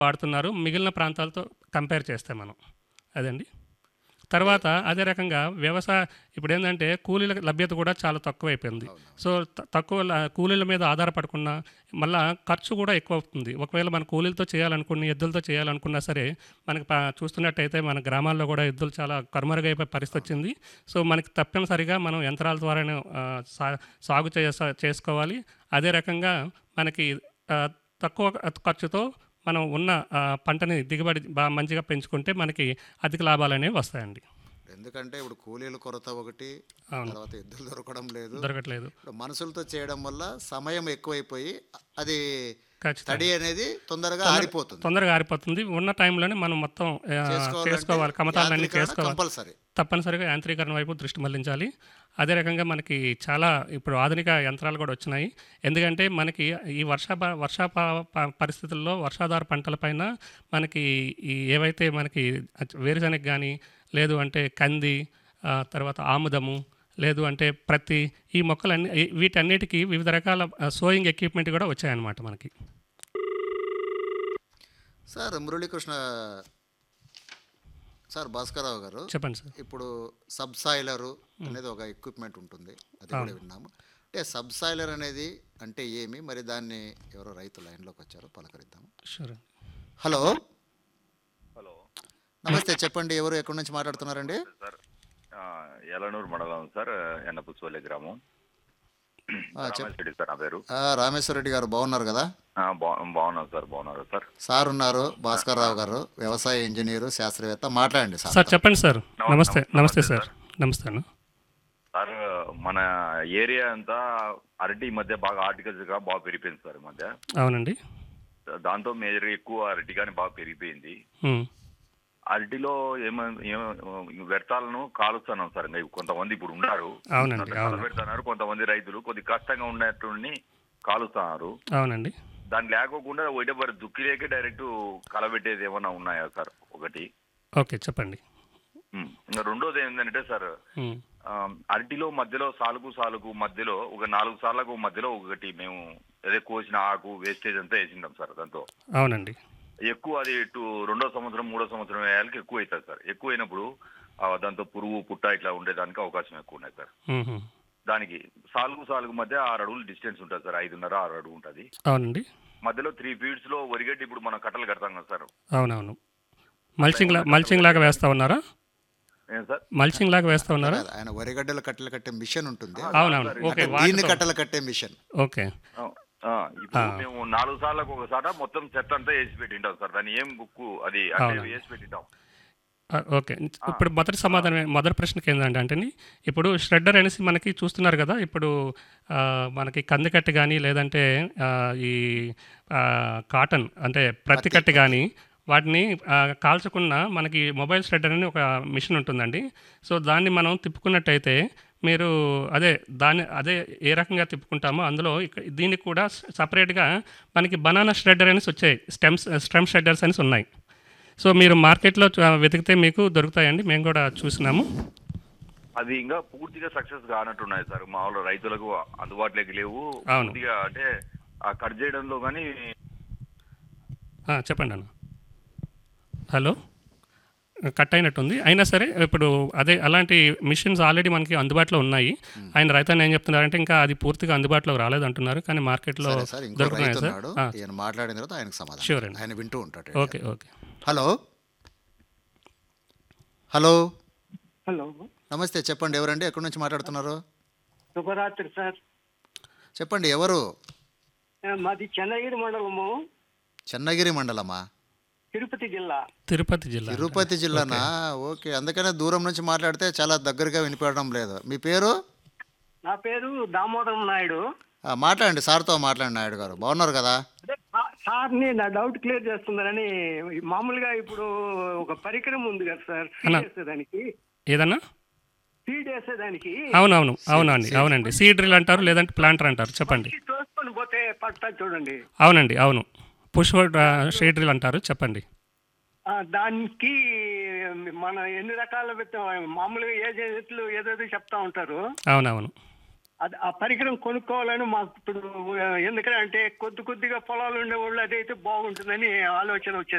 వాడుతున్నారు మిగిలిన ప్రాంతాలతో కంపేర్ చేస్తే మనం అదండి తర్వాత అదే రకంగా వ్యవసాయ ఇప్పుడు ఏంటంటే కూలీల లభ్యత కూడా చాలా తక్కువైపోయింది సో త- తక్కువ ల- కూలీల మీద ఆధారపడకుండా మళ్ళా ఖర్చు కూడా ఎక్కువ అవుతుంది ఒకవేళ మన కూలీలతో చేయాలనుకున్న ఎద్దులతో చేయాలనుకున్నా సరే మనకి ప- చూస్తున్నట్టయితే మన గ్రామాల్లో కూడా ఎద్దులు చాలా కనుమరుగైపోయే పరిస్థితి వచ్చింది సో మనకి తప్పనిసరిగా మనం యంత్రాల ద్వారానే ఆ, సా- సాగు చేస- చేసుకోవాలి అదే రకంగా మనకి ఆ, తక్కువ ఖర్చుతో మనం ఉన్న ఆ, పంటని దిగుబడి బాగా మంచిగా పెంచుకుంటే మనకి అధిక లాభాలు అనేవి వస్తాయండి ఎందుకంటే ఇప్పుడు కూలీల కొరత ఒకటి తర్వాత ఎద్దులు దొరకడం లేదు దొరకట్లేదు ఇప్పుడు మనుషులతో చేయడం వల్ల సమయం ఎక్కువైపోయి అది ఖచ్చితంగా తడి అనేది తొందరగా ఆరిపోతుంది తొందరగా ఆరిపోతుంది ఉన్న టైంలోనే మనం మొత్తం ఆ, చేసుకోవాలి కమతాలన్నీ చేసుకోవాలి కంపల్సరీ తప్పనిసరిగా యాంత్రీకరణ వైపు దృష్టి మళ్లించాలి అదే రకంగా మనకి చాలా ఇప్పుడు ఆధునిక యంత్రాలు కూడా వచ్చినాయి ఎందుకంటే మనకి ఈ వర్ష వర్ష పరిస్థితుల్లో వర్షాధార పంటలపైన మనకి ఈ ఏవైతే మనకి వేరుశనగ కానీ లేదు అంటే కంది ఆ, తర్వాత ఆముదము లేదు అంటే ప్రతి ఈ మొక్కలన్నీ ఈ- వీటన్నిటికీ వివిధ రకాల సోయింగ్ ఎక్విప్మెంట్ కూడా వచ్చాయన్నమాట మనకి సార్ మురళీకృష్ణ సార్ భాస్కరరావు గారు చెప్పండి సార్ ఇప్పుడు సబ్సాయిలరు అనేది ఒక ఎక్విప్మెంట్ ఉంటుంది అది కూడా విన్నాము అంటే సబ్సాయిలర్ అనేది అంటే ఏమి మరి దాన్ని ఎవరో రైతు లైన్లోకి వచ్చారు పలకరిద్దాము షూర్ హలో హలో నమస్తే చెప్పండి ఎవరు ఎక్కడి నుంచి మాట్లాడుతున్నారండి సార్ ఆ, ఎలనూరు మండలం సార్ ఎన్నపుచ్చువల్లి గ్రామం ఆ, చెప్ రామేశ్వరి సార్ నా పేరు ఆ, రామేశ్వర రెడ్డి గారు బాగున్నారు కదా ఆ, బా బాగున్నాను సార్ బాగున్నారు సార్ సార్ ఉన్నారు భాస్కర్ రావు గారు వ్యవసాయ ఇంజనీరు శాస్త్రవేత్త మాట్లాడండి సార్ సార్ చెప్పండి సార్ నమస్తే నమస్తే సార్ నమస్తే అన్న సార్ మన ఏరియా అంతా అరటి ఈ మధ్య బాగా ఆర్టికల్స్గా బాగా పెరిగిపోయింది సార్ ఈ మధ్య అవునండి దాంతో మేజర్ ఎక్కువ అరటి కానీ బాగా పెరిగిపోయింది ఉమ్. అరటిలో ఏమ ఏమ- వ్యర్థాలను కాలుస్తున్నాం సార్ ఇంకా కొంతమంది ఇప్పుడు ఉన్నారు అవునండి అవును పెడుతున్నారు కొంతమంది రైతులు కొద్ది కష్టంగా ఉన్నటువంటి కాలుస్తున్నారు అవునండి దాన్ని లేకోకుండా ఒకటే మరి దుక్కిలేకే డైరెక్ట్ కలబెట్టేది ఏమన్నా ఉన్నాయా సార్ ఒకటి ఓకే చెప్పండి ఉమ్. ఇంకా రెండోది ఏంటంటే సార్ ఉమ్. ఆ, అరటిలో మధ్యలో సాలుగు సాలుగు మధ్యలో ఒక నాలుగు సార్లకు మధ్యలో ఒకటి మేము అదే కోసిన ఆకు వేస్టేజ్ అంతా వేసింటాం సార్ దాంతో అవునండి ఎక్కువ అది ఇటు రెండో సంవత్సరం మూడో సంవత్సరం వేయాలకి ఎక్కువ అవుతుంది సార్ ఎక్కువ అయినప్పుడు ఆ, దాంతో పురుగు పుట్ట ఇట్లా ఉండేదానికి అవకాశం ఎక్కువ ఉన్నాయి సార్ ఉహు. దానికి సాలుగు సాలుగు మధ్య ఆరు అడుగులు డిస్టెన్స్ ఉంటుంది సార్ ఐదున్నర ఆరు అడుగు ఉంటుంది అవునండి మధ్యలో త్రీ ఫీట్స్ లో వరిగడ్డి ఇప్పుడు మనం కట్టలు కడతాం కదా సార్ అవునవును మల్చింగ్ లా మల్చింగ్ లాగా వేస్తా ఉన్నారా ఏం సార్ మల్చింగ్ లాగా వేస్తా ఉన్నారా ఆయన వరిగడ్డలు కట్టెలు కట్టే మిషన్ ఉంటుంది అవునవును ఓకే దీన్ని వాటితో కట్టెలు కట్టే మిషన్ ఓకే ఆ, ఆ, ఇప్పుడు మేము నాలుగు సార్లకు ఒకసారి మొత్తం చెత్త అంతా వేసి పెట్టింటాం సార్ దాన్ని ఏం బుక్కు అది అంటే వేసి పెట్టింటాం ఆ, ఓకే ఇప్పుడు మొదటి సమాధానం ఏ- మొదటి ప్రశ్నకి ఏంటంటే అంటే ఇప్పుడు ష్రెడ్డర్ అనేసి మనకి చూస్తున్నారు కదా ఇప్పుడు ఆ, మనకి కందికట్టి కానీ లేదంటే ఆ, ఈ ఆ, కాటన్ అంటే ప్రతి కట్టి కానీ వాటిని ఆ, కాల్చకుండా మనకి మొబైల్ ష్రెడ్డర్ అని ఒక మిషన్ ఉంటుందండి సో దాన్ని మనం తిప్పుకున్నట్టయితే మీరు అదే దాన్ని అదే ఏ రకంగా తిప్పుకుంటామో అందులో ఇక- దీనికి కూడా సపరేట్గా మనకి బనానా ష్రెడ్డర్ అనేసి వచ్చాయి స్టెమ్స్ స్టెమ్ షెడ్డర్స్ అనేసి ఉన్నాయి సో మీరు మార్కెట్లో చూ- వెతికితే మీకు దొరుకుతాయండి మేము కూడా చూసినాము అది ఇంకా పూర్తిగా సక్సెస్ కానట్టున్నాయి సార్ మామూలు రైతులకు అందుబాటులోకి లేవు అవును. పూర్తిగా అంటే ఆ కట్ చేయడంలో కానీ ఆ, చెప్పండి అన్న హలో కట్ అయినట్టుంది అయినా సరే ఇప్పుడు అదే అలాంటి మిషన్స్ ఆల్రెడీ మనకి అందుబాటులో ఉన్నాయి ఆయన రైతాన్ని ఏం చెప్తున్నారంటే ఇంకా అది పూర్తిగా అందుబాటులో రాలేదు అంటున్నారు కానీ మార్కెట్లో సరే సార్ ఇంకో దొరుకుతున్నాయి రైతు సార్ ఉన్నాడు ఆ, ఈయన మాట్లాడిన తర్వాత ఆయనకు సమాధానం Sure అండి. ఆయన వింటూ ఉంటాడు okay okay hello hello hello నమస్తే చెప్పండి ఎవరండి ఎక్కడి నుంచి మాట్లాడుతున్నారు శుభరాత్రి సార్ చెప్పండి ఎవరు ఆ, మాది చెన్నగిరి మండలము చెన్నగిరి మండలమా తిరుపతి జిల్లా తిరుపతి జిల్లా తిరుపతి జిల్లానా ఓకే అందుకనే దూరం నుంచి మాట్లాడితే చాలా దగ్గరగా వినిపడడం లేదు మీ పేరు నా పేరు దామోదరం నాయుడు ఆ, మాట్లాడండి సార్తో మాట్లాడండి నాయుడు గారు బాగున్నారు కదా అదే సా- సార్ని నా డౌట్ క్లియర్ చేస్తున్నారని మామూలుగా ఇప్పుడు ఒక పరికరం ఉంది కదా సార్ అన్న. సీడ్ వేసేదానికి ఏదన్నా సీడ్ వేసేదానికి అవునవును అవునండి అవునండి సీడ్ డ్రిల్ అంటారు లేదంటే ప్లాంటర్ అంటారు చెప్పండి తోసుకొని పోతే పడతా చూడండి అవునండి అవును పుష్ షేడ్ డ్రిల్ అంటారు చెప్పండి ఆ, దానికి మన ఎన్ని రకాల విత్తనం మామూలుగా ఏ చెట్లు ఏదేదో చెప్తా ఉంటారు అవునవును అది ఆ పరికరం కొనుక్కోవాలని మాకు ఇప్పుడు ఎందుకంటే కొద్ది కొద్దిగా పొలాలు ఉండేవాళ్ళు అదైతే బాగుంటుందని ఆలోచన వచ్చేది